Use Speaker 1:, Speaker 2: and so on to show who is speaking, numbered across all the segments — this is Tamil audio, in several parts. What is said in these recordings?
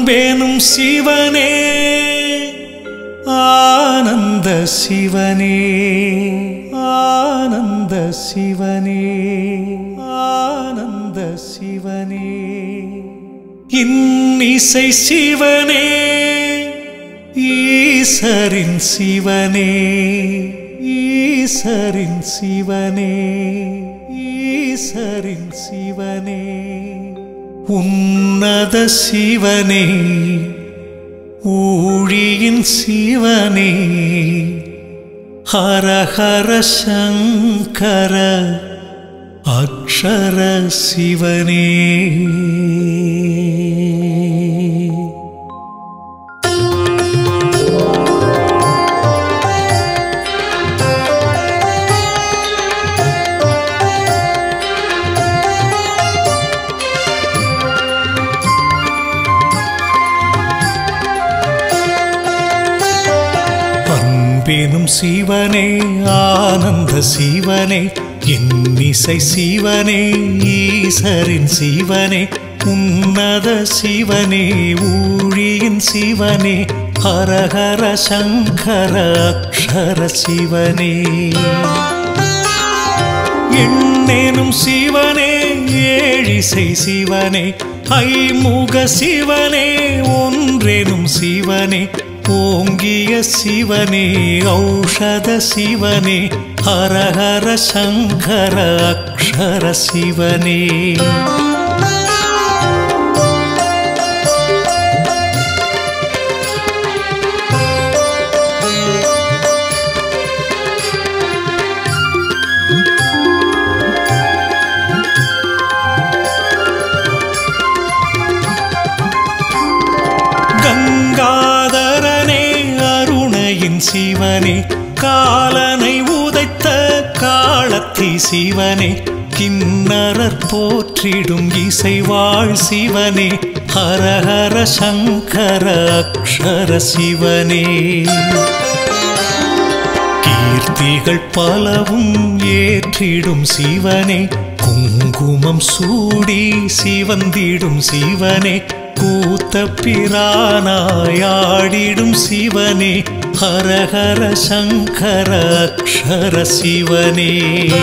Speaker 1: அன்பேனும் சிவனே ஆனந்த சிவனே ஆனந்த சிவனே ஆனந்த சிவனே இன்னிசை சிவனே ஈசரின் சிவனே ஈசரின் சிவனே ஈசரின் சிவனே உன்னத சிவனே ஊழியின் சிவனே ஹர ஹர சங்கர அக்ஷர சிவனே அன்பெனும் சிவனே ஆனந்த சிவனே இன்னிசை சிவனே ஈசரின் சிவனே உன்னத சிவனே ஊழியின் சிவனே ஹரஹர சங்கர அக்ஷர சிவனே எண்ணேனும் சிவனே ஏழிசை சிவனே ஐமுக சிவனே ஒன்றேனும் சிவனே ஓங்கிய சிவனே ஔஷத சிவனே ஹரஹர சங்கர அக்ஷர சிவனே கங்காதரனே அருணையின் சிவனே காலனை உதைத்த காலத்தி சிவனே கிண்ணறர் போற்றிடும் இசைவாழ் சிவனே ஹரஹர சங்கர அக்ஷர சிவனே கீர்த்திகள் பலவும் ஏற்றிடும் சிவனே குங்குமம் சூடி சிவந்திடும் சிவனே கூத்த பிரானாயாடிடும் சிவனே ஹரஹர சங்கர அக்ஷர சிவனே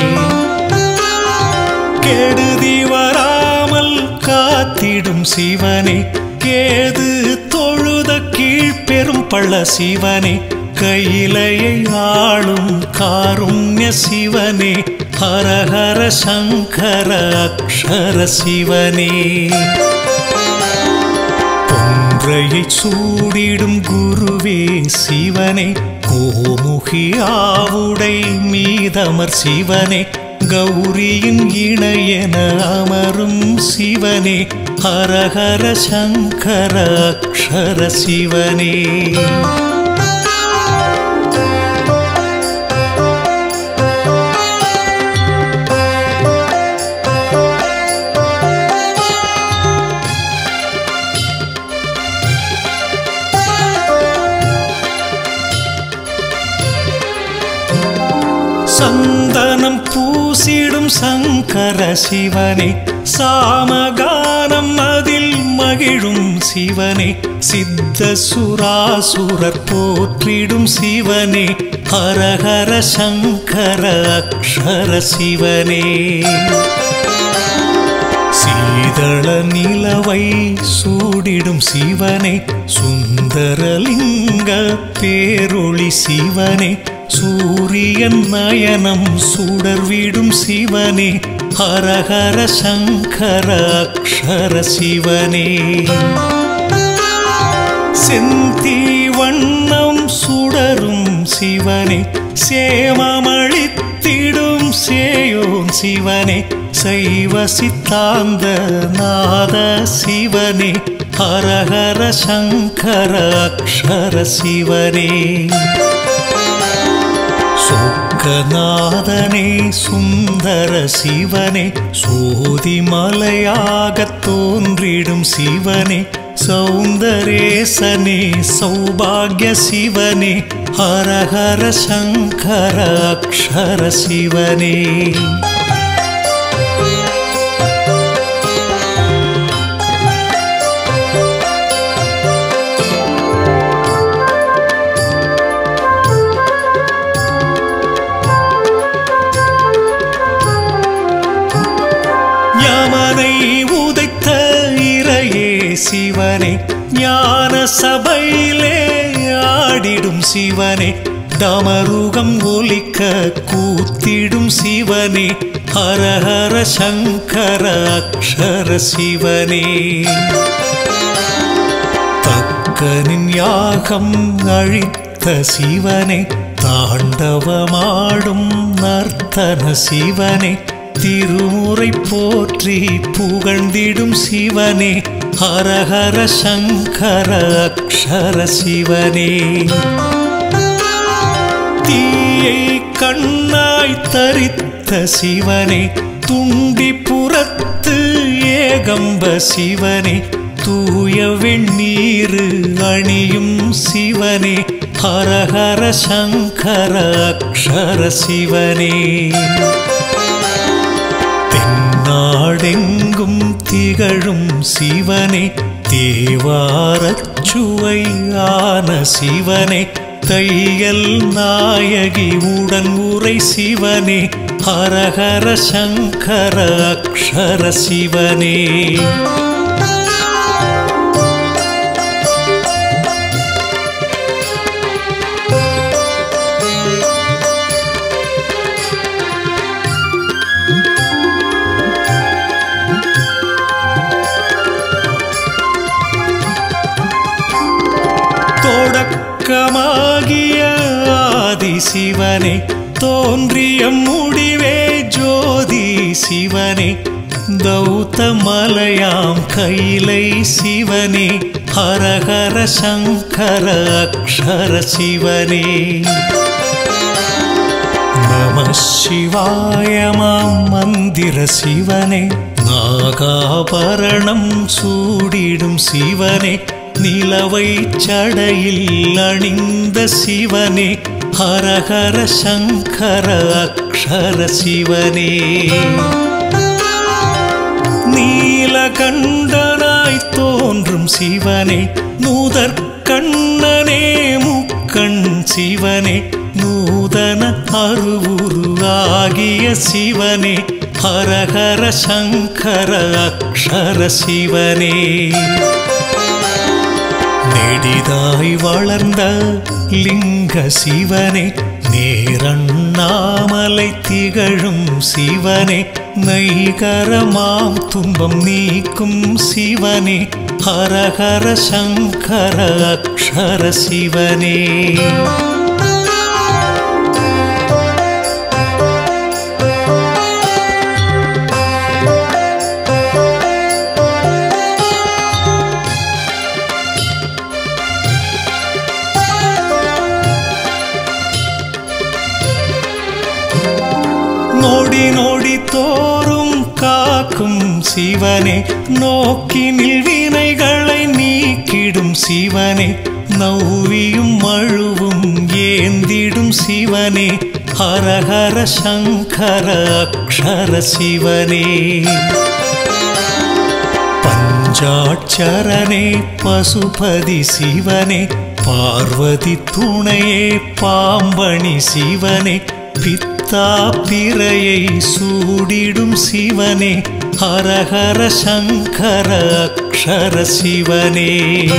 Speaker 1: கெடுதி வராமல் காத்திடும் சிவனே கேது தொழுத கீழ்பெரும் பள்ள சிவனே கையிலையை ஆளும் காருண்ய சிவனே ஹரஹர சங்கர அக்ஷர சிவனே கொன்றையை சூடிடும் குருவே சிவனே கோமுகி ஆவுடை மீதமர் சிவனே கௌரியின் இணையென அமரும் சிவனே ஹரஹர சங்கர அக்ஷர சிவனே சந்தனம் பூசிடும் சங்கர சிவனே சாமகானம் அதில் மகிழும் சிவனே சித்த சுராசுரர் போற்றிடும் சிவனே ஹரஹர சங்கர அக்ஷர சிவனே சீதள நிலவை சூடிடும் சிவனே சுந்தரலிங்க பேரொளி சிவனே சூரியன் நயனம் சுடர்விடும் சிவனே ஹரஹர சங்கர அக்ஷர சிவனே செந்தி வண்ணம் சுடரும் சிவனே சேமமளித்திடும் சேயோன் சிவனே சைவ சித்தாந்த நாத சிவனே ஹரஹர சங்கர அக்ஷர சிவனே சொக்கநாதனே சுந்தர சிவனே சோதிமலையாகத் தோன்றிடும் சிவனே சௌந்தரேசனே சௌபாகிய சிவனே ஹரஹர சங்கர அக்ஷர சிவனே சிவனே ஞான சபையிலே ஆடிடும் சிவனே டமருகம் ஒலிக்க கூத்திடும் சிவனே ஹர ஹர சங்கர அக்ஷர சிவனே தக்கனின் யாகம் அழித்த சிவனே தாண்டவமாடும் நர்த்தன சிவனே திருமுறை போற்றி புகழ்ந்திடும் சிவனே ஹர ஹர சங்கர அக்ஷர சிவனே தீயை கண்ணாய் தரித்த சிவனே துண்டி புறத்து ஏகம்ப சிவனே தூய வெண்ணீரு அணியும் சிவனே ஹர ஹர சங்கர அக்ஷர சிவனே தென்னாடெங்கும் திகழும் சிவனே தேவாரச் சுவையான சிவனே தையல் நாயகி உடன் உரை சிவனே ஹர ஹர சங்கர அக்ஷர சிவனே தொடக்கமாகிய ஆதி சிவனே தோன்றிய முடிவே ஜோதி சிவனே தௌத்த மலையாம் கைலை சிவனே ஹர ஹர சங்கர அக்ஷர சிவனே நம சிவாயமாம் மந்திர சிவனே நாகாபரணம் சூடிடும் சிவனே நிலவை சடையில் அணிந்த சிவனே ஹர ஹர சங்கர அக்ஷர சிவனே நீலகண்டனாய் தோன்றும் சிவனே நூதற்கண்ணனே முக்கண் சிவனே நூதன அருவுருவாகிய சிவனே ஹர ஹர சங்கர அக்ஷர சிவனே நெடிதாய் வளர்ந்த லிங்க சிவனே நேரண்ணாமலை திகழும் சிவனே நைகரமாம் துன்பம் நீக்கும் சிவனே ஹர ஹர சங்கர அக்ஷர சிவனே நொடி நொடி தோறும் காக்கும் சிவனே நோக்கினில் வினைகளை நீக்கிடும் சிவனே நௌவியும் மழுவும் ஏந்திடும் சிவனே ஹர ஹர சங்கர அக்ஷர சிவனே பஞ்சாட்சரனே பசுபதி சிவனே பார்வதி துணையே பாம்பணி சிவனே பித்தா பிறையை சூடிடும் சிவனே ஹர ஹர சங்கர அக்ஷர சிவனே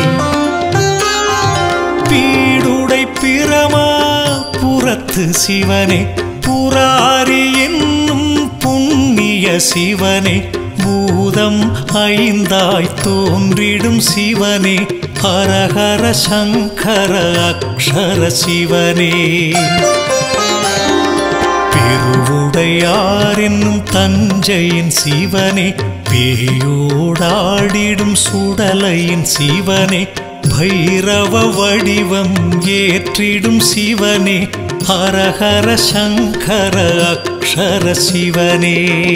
Speaker 1: பீடுடை பிரமா புறத்து சிவனே புராரி என்னும் புண்ணிய சிவனே பூதம் ஐந்தாய் தோன்றிடும் சிவனே ஹர ஹர சங்கர அக்ஷர சிவனே பெருவுடையார் என்னும் தஞ்சையின் சிவனே பேயோடாடிடும் சுடலையின் சிவனே பைரவ வடிவம் ஏற்றிடும் சிவனே ஹர ஹர சங்கர அக்ஷர சிவனே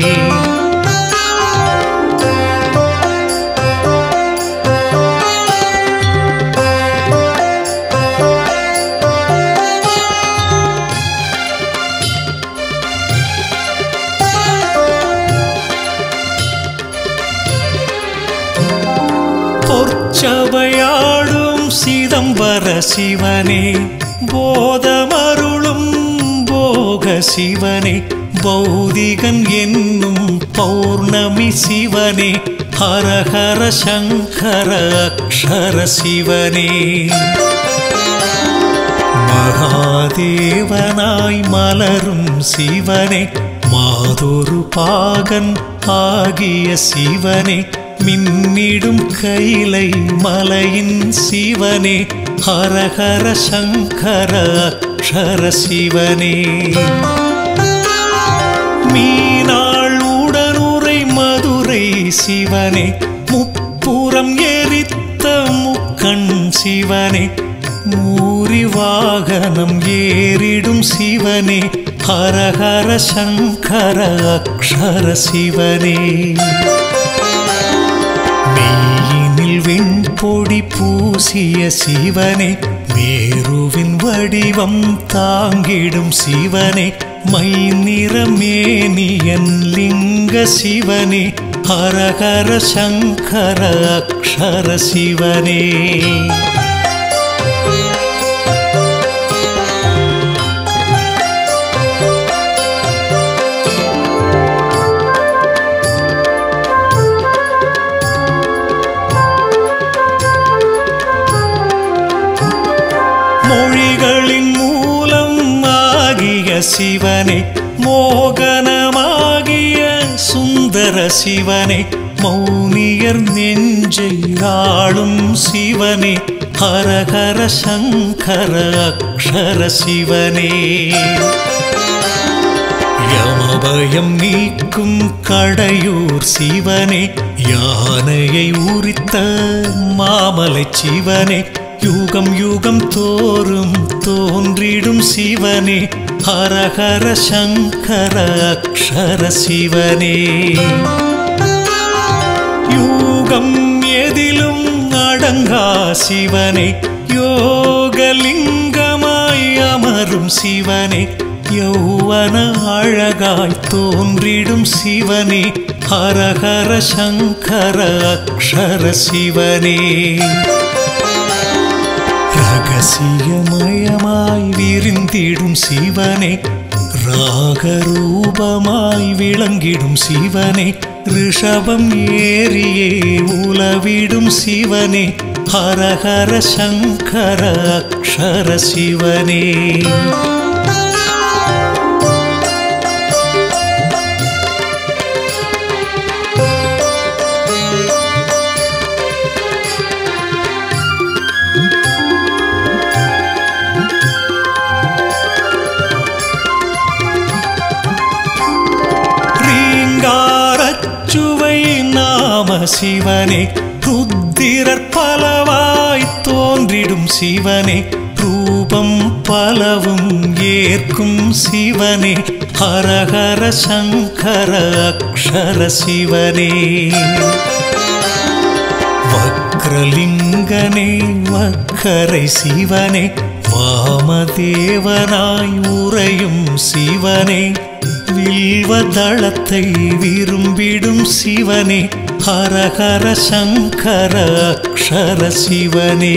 Speaker 1: பொற்சபையாடும் சிதம்பர சிவனே போதமருளும் போக சிவனே பௌதிகன் என்னும் பௌர்ணமி சிவனே ஹரஹர சங்கர அக்ஷர சிவனே மகாதேவனாய் மலரும் சிவனே மாதொரு பாகன் ஆகிய சிவனே மின்னிடும் கைலை மலையின் சிவனே ஹரஹர சங்கர அக்ஷர சிவனே மீனாள் உடனுரை மதுரை சிவனே முப்புறம் எரித்த முக்கண் சிவனே மூரி வாகனம் ஏறிடும் சிவனே ஹரஹர சங்கர அக்ஷர சிவனே மெய்யினில் வெண்பொடி பூசிய சிவனே மேருவின் வடிவம் தாங்கிடும் சிவனே மை நிறமேனியன் லிங்க சிவனே ஹரஹர சங்கர அக்ஷர சிவனே மொழிகளின் மூலம் ஆகிய சிவனே மோகனமாகிய சுந்தர சிவனே மௌனியர் நெஞ்சை ஆளும் சிவனே ஹரஹர சங்கர அக்ஷர சிவனே யமபயம் நீக்கும் கடையூர் சிவனே யானையை உரித்த மாமலை சிவனே யுகம் யுகம் தோறும் தோன்றிடும் சிவனே ஹரஹர சங்கர அக்ஷர சிவனே யூகம் எதிலும் அடங்கா சிவனே யோகலிங்கமாய் அமரும் சிவனே யௌவன அழகாய் தோன்றிடும் சிவனே ஹரஹர சங்கர அக்ஷர சிவனே ரகசியமயமாய் விரிந்திடும் சிவனே ராகரூபமாய் விளங்கிடும் சிவனே ரிஷபம் ஏறியே உலவிடும் சிவனே ஹரஹர சங்கர அக்ஷர சிவனே ரீங்காரச்சுவை நாம சிவனே ருத்திரர் பலவாய் தோன்றிடும் சிவனே ரூபம் பலவும் ஏற்கும் சிவனே ஹரஹர சங்கர அக்ஷர சிவனே வக்ரலிங்கனே வக்கரை சிவனே வாமதேவனாய் உறையும் சிவனே வில்வதளத்தை விரும்பிடும் சிவனே ஹரஹர சங்கர அக்ஷர சிவனே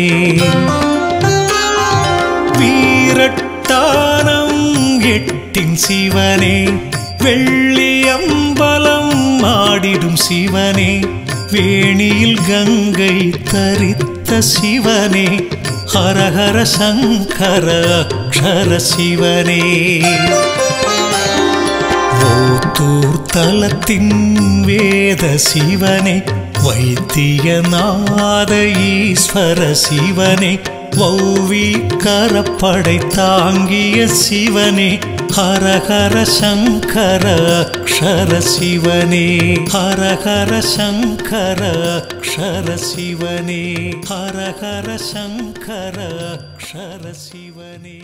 Speaker 1: வீரட்டானம் எட்டின் சிவனே வெள்ளியம்பலம் ஆடிடும் சிவனே வேணியில் கங்கை தரித்த சிவனே ஹரஹர சங்கர அக்ஷர சிவனே ஓத்தூர் தலத்தின் வேத சிவனே வைத்தியநாத ஈஸ்வர சிவனே வௌவி கரப்படை தாங்கிய சிவனே ஹரஹர சங்கர அக்ஷர சிவனே ஹரஹர சங்கர அக்ஷர சிவனே ஹரஹர சங்கர அக்ஷர சிவனே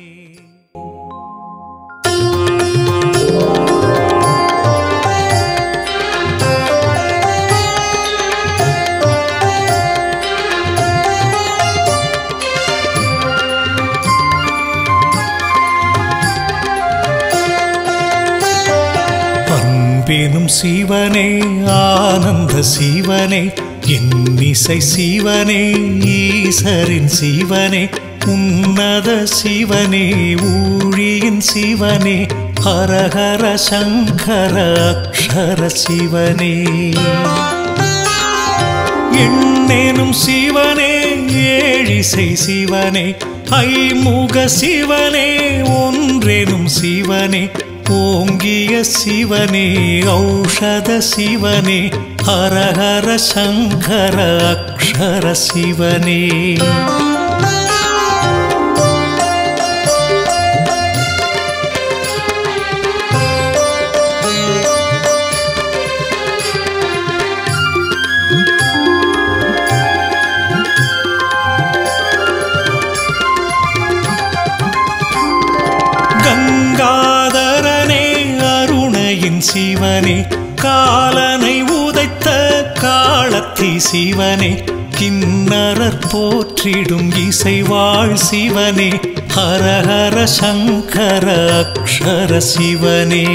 Speaker 1: அன்பெனும் சிவனே ஆனந்த சிவனே இன்னிசை சிவனே ஈசரின் சிவனே உன்னத சிவனே ஊழி குழியின் சிவனே ஹரஹர சங்கர அக்ஷர சிவனே எண்ணேனும் சிவனே ஏழிசை சிவனே ஐமுக சிவனே ஒன்றேனும் சிவனே ஓங்கிய சிவனே ஔஷத சிவனே ஹரஹர சங்கர அக்ஷர சிவனே கங்காதரனே அருணையின் சிவனே காலனை உதைத்த காலத்தி சிவனே கிண்ணறர் போற்றிடும் இசைவாழ் சிவனே ஹரஹர சங்கர அக்ஷர சிவனே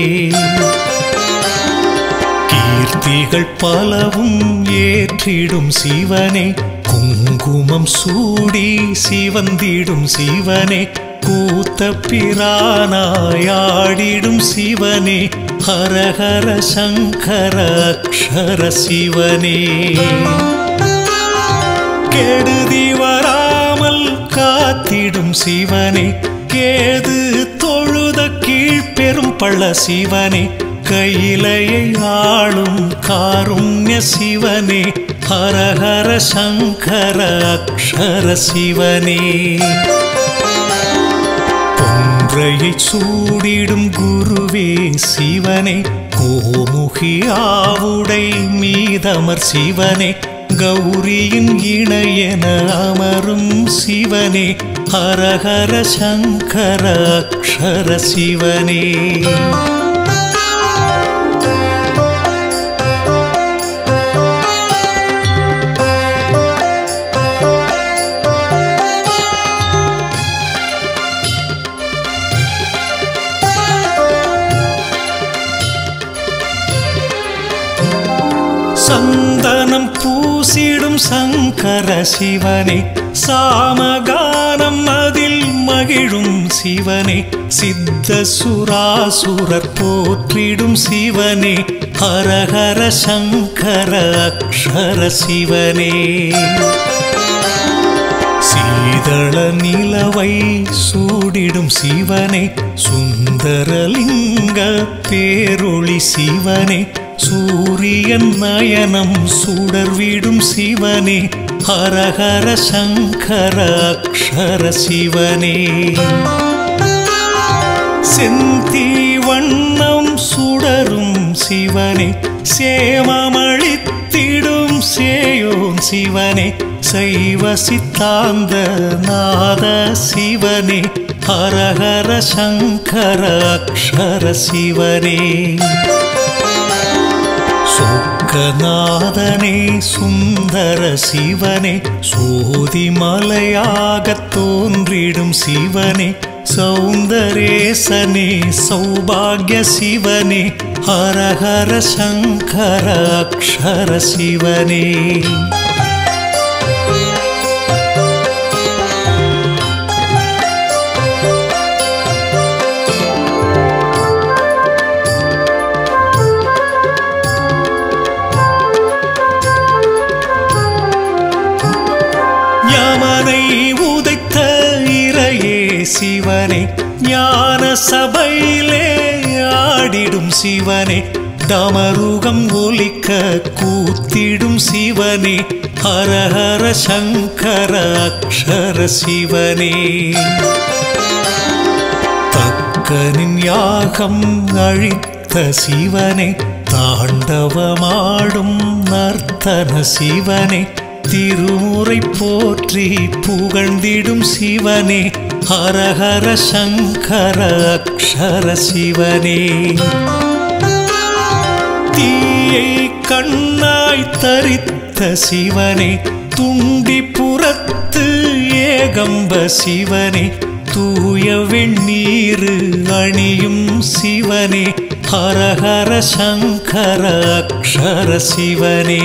Speaker 1: கீர்த்திகள் பலவும் ஏற்றிடும் சிவனே குங்குமம் சூடி சிவந்திடும் சிவனே கூத்த பிரானாயாடிடும் சிவனே ஹரஹர சங்கர அக்ஷர சிவனே கெடுதி வராமல் காத்திடும் சிவனே கேது தொழுத கீழ்பெரும் பள்ள சிவனே கையிலையை ஆளும் காருண்ய சிவனே ஹரஹர சங்கர அக்ஷர சிவனே கொன்றையை சூடிடும் குருவே சிவனே கோமுகி ஆவுடை மீதமர் சிவனே கௌரியின் இணையென அமரும் சிவனே ஹரஹர சங்கர அக்ஷர சிவனே சந்தனம் பூசிடும் சங்கர சிவனே சாமகானம் அதில் மகிழும் சிவனே சித்த சுராசுரர் போற்றிடும் சிவனே ஹரஹர சங்கர அக்ஷர சிவனே சீதள நிலவை சூடிடும் சிவனே சுந்தரலிங்க பேரொளி சிவனே சூரியன் நயனம் சுடர்விடும் சிவனே ஹரஹர சங்கர அக்ஷர சிவனே செந்தி வண்ணம் சுடரும் சிவனே சேமமளித்திடும் சேயோன் சிவனே சைவ சித்தாந்த நாத சிவனே ஹரஹர சங்கர அக்ஷர சிவனே சொக்கநாதனே சுந்தர சிவனே சோதிமலையாகத் தோன்றிடும் சிவனே சௌந்தரேசனே சௌபாகிய சிவனே ஹரஹர சங்கர அக்ஷர சிவனே யமனை உதைத்த இறையே சிவனே ஞான சபையிலே ஆடிடும் சிவனே டமருகம் ஒலிக்க கூத்திடும் சிவனே ஹரஹர சங்கர அக்ஷர சிவனே தக்கனின் யாகம் அழித்த சிவனே தாண்டவமாடும் நர்த்தன சிவனே திருமுறை போற்றி புகழ்ந்திடும் சிவனே ஹரஹர சங்கர அக்ஷர சிவனே தீயை கண்ணாய் தரித்த சிவனே துண்டி புறத்து ஏகம்ப சிவனே தூய வெண்ணீரு அணியும் சிவனே ஹரஹர சங்கர அக்ஷர சிவனே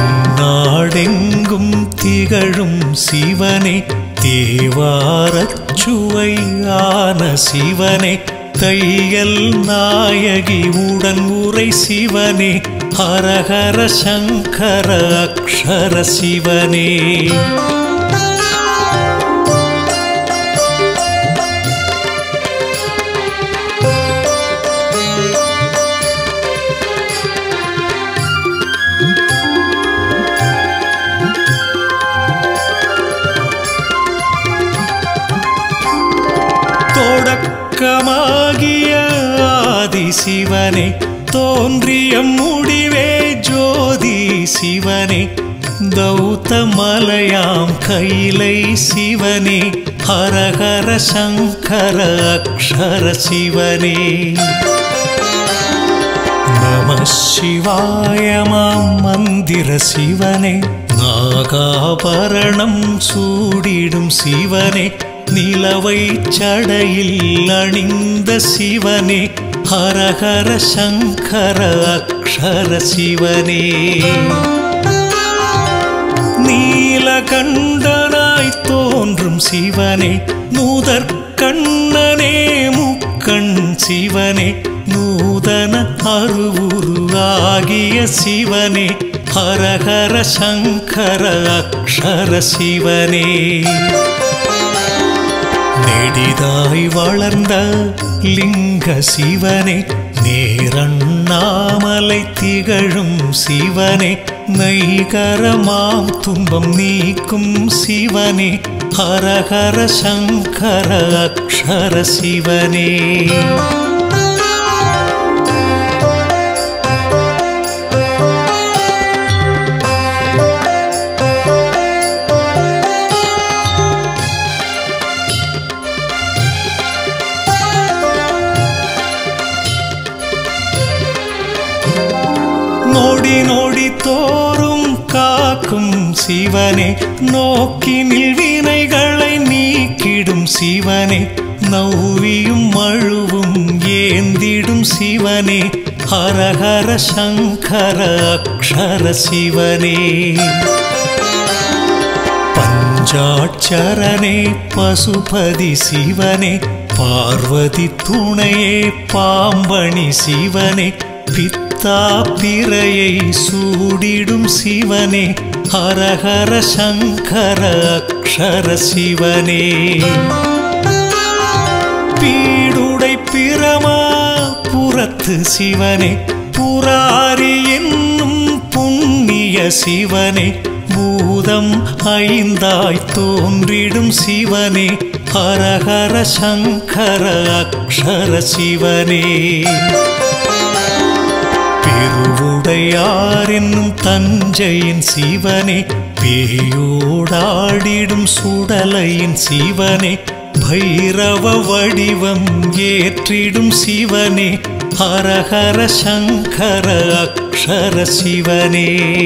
Speaker 1: தென்னாடெங்கும் திகழும் சிவனே தேவாரத் அறுசுவையான சிவனே தையல் நாயகி உடன் உரை சிவனே ஹரஹர சங்கர அக்ஷர சிவனே தொடக்கமாகிய ஆதி சிவனே தோன்றிய முடிவே ஜோதி சிவனே தௌத்த மலையாம் கைலை சிவனே ஹரஹர சங்கர அக்ஷர சிவனே நம சிவாயமாம் மந்திர சிவனே நாகாபரணம் சூடிடும் சிவனே நிலவை சடையில் அணிந்த சிவனே ஹரஹர சங்கர அக்ஷர சிவனே நீலகண்டனாய் தோன்றும் சிவனே நூதற்கண்ணனே முக்கண் சிவனே நூதன அருவுருவாகிய சிவனே ஹரஹர சங்கர அக்ஷர சிவனே நெடிதாய் வளர்ந்த லிங்க சிவனே நேரண்ணாமலை திகழும் சிவனே நைகரமாம் துன்பம் நீக்கும் சிவனே ஹரஹர சங்கர அக்ஷர சிவனே நொடி நொடி தோறும் காக்கும் சிவனே நோக்கினில் வினைகளை நீக்கிடும் சிவனே நௌவியும் மழுவும் ஏந்திடும் சிவனே ஹரஹர சங்கர அக்ஷர சிவனே பஞ்சாட்சரனே பசுபதி சிவனே பார்வதி துணையே பாம்பணி சிவனே பித்தா பிறையை சூடிடும் சிவனே ஹரஹர சங்கர அக்ஷர சிவனே பீடுடை பிரமா புறத்து சிவனே புராரி என்னும் புண்ணிய சிவனே பூதம் ஐந்தாய் தோன்றிடும் சிவனே ஹரஹர சங்கர அக்ஷர சிவனே பெருவுடையார் என்னும் தஞ்சையின் சிவனே பேயோடாடிடும் சுடலையின் சிவனே பைரவ வடிவம் ஏற்றிடும் சிவனே ஹரஹர சங்கர அக்ஷர சிவனே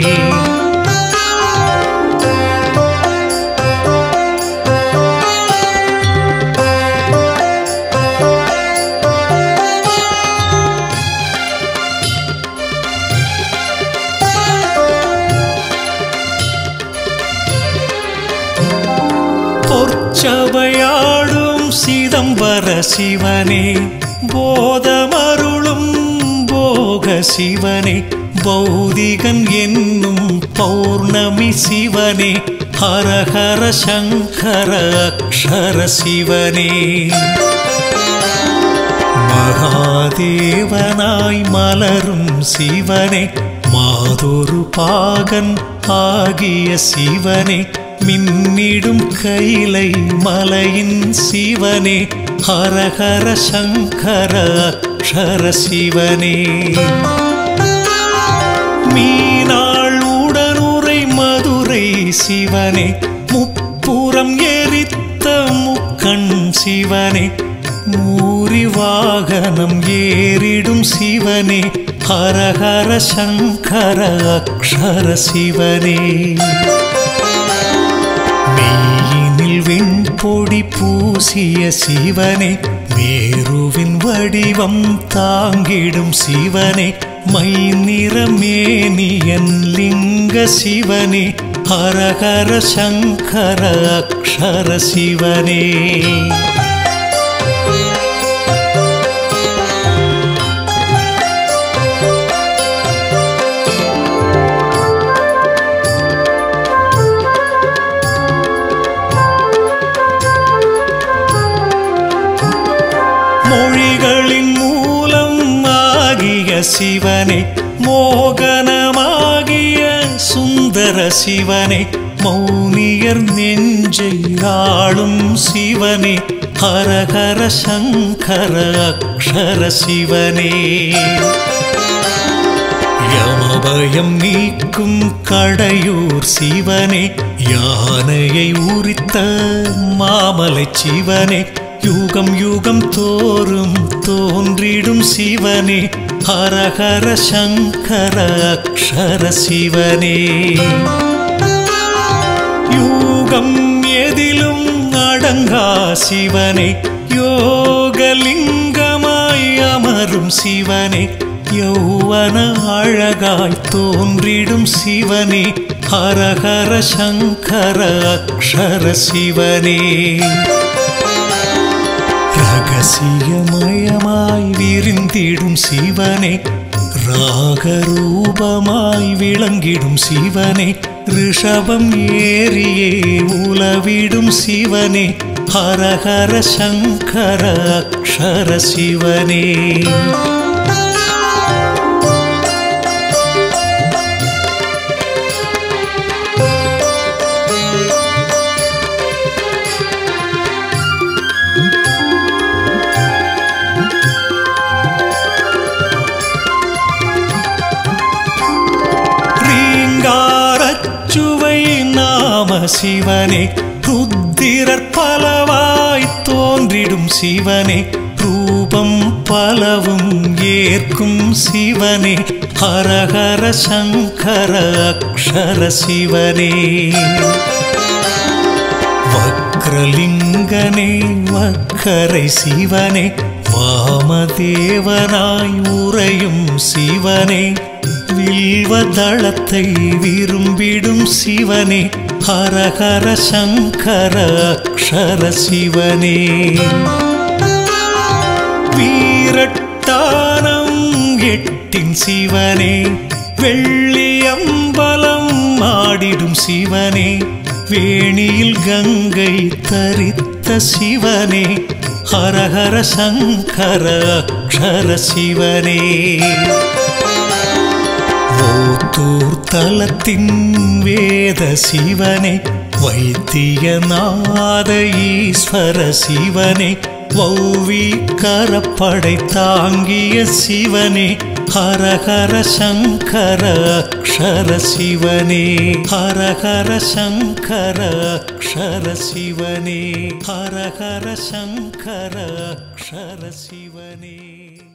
Speaker 1: பொற்சபையாடும் சிதம்பர சிவனே போதமருளும் போக சிவனே பௌதிகன் என்னும் பௌர்ணமி சிவனே ஹரஹர சங்கர அக்ஷர சிவனே மகாதேவனாய் மலரும் சிவனே மாதொரு பாகன் ஆகிய சிவனே மின்னிடும் கைலை மலையின் சிவனே ஹரஹர சங்கர அக்ஷர சிவனே மீனாள் உடனுரை மதுரை சிவனே முப்புறம் எரித்த முக்கண் சிவனே மூரி வாகனம் ஏறிடும் சிவனே ஹரஹர சங்கர அக்ஷர சிவனே மெய்யினில் வெண்பொடி பூசிய சிவனே மேருவின் வடிவம் தாங்கிடும் சிவனே மை நிறமேனியன் லிங்க சிவனே ஹரஹர சங்கர அக்ஷர சிவனே மொழிகளின் மூலம் ஆகிய சிவனே மோகனமாகிய சுந்தர சிவனே மௌனியர் நெஞ்சை ஆளும் சிவனே ஹரஹர சங்கர அக்ஷர சிவனே யமபயம் நீக்கும் கடையூர் சிவனே யானையை உரித்த மாமலை சிவனே யுகம் யுகம் தோறும் தோன்றிடும் சிவனே ஹரஹர சங்கர அக்ஷர சிவனே யூகம் எதிலும் அடங்கா சிவனே யோகலிங்கமாய் அமரும் சிவனே யௌவன அழகாய் தோன்றிடும் சிவனே ஹரஹர சங்கர அக்ஷர சிவனே ரகசியமயமாய் விரிந்திடும் சிவனே ராகரூபமாய் விளங்கிடும் சிவனே ரிஷபம் ஏறியே உலவிடும் சிவனே ஹரஹர சங்கர அக்ஷர சிவனே ரீங்காரச்சுவை நாம சிவனே ருத்திரர் பலவாய் தோன்றிடும் சிவனே ரூபம் பலவும் ஏற்கும் சிவனே ஹரஹர சங்கர அக்ஷர சிவனே வக்ரலிங்கனே வக்கரை சிவனே வாமதேவனாய் உறையும் சிவனே வில்வதளத்தை விரும்பிடும் சிவனே ஹரஹர சங்கர அக்ஷர சிவனே வீரட்டானம் எட்டின் சிவனே வெள்ளியம்பலம் ஆடிடும் சிவனே வேணியில் கங்கை தரித்த சிவனே ஹரஹர சங்கர அக்ஷர சிவனே ஓத்தூர் தலத்தின் வேத சிவனே வைத்தியநாத ஈஸ்வர சிவனே வௌவி கரப்படை தாங்கிய சிவனே ஹரஹர சங்கர அக்ஷர சிவனே ஹரஹர சங்கர அக்ஷர சிவனே ஹரஹர சங்கர அக்ஷர சிவனே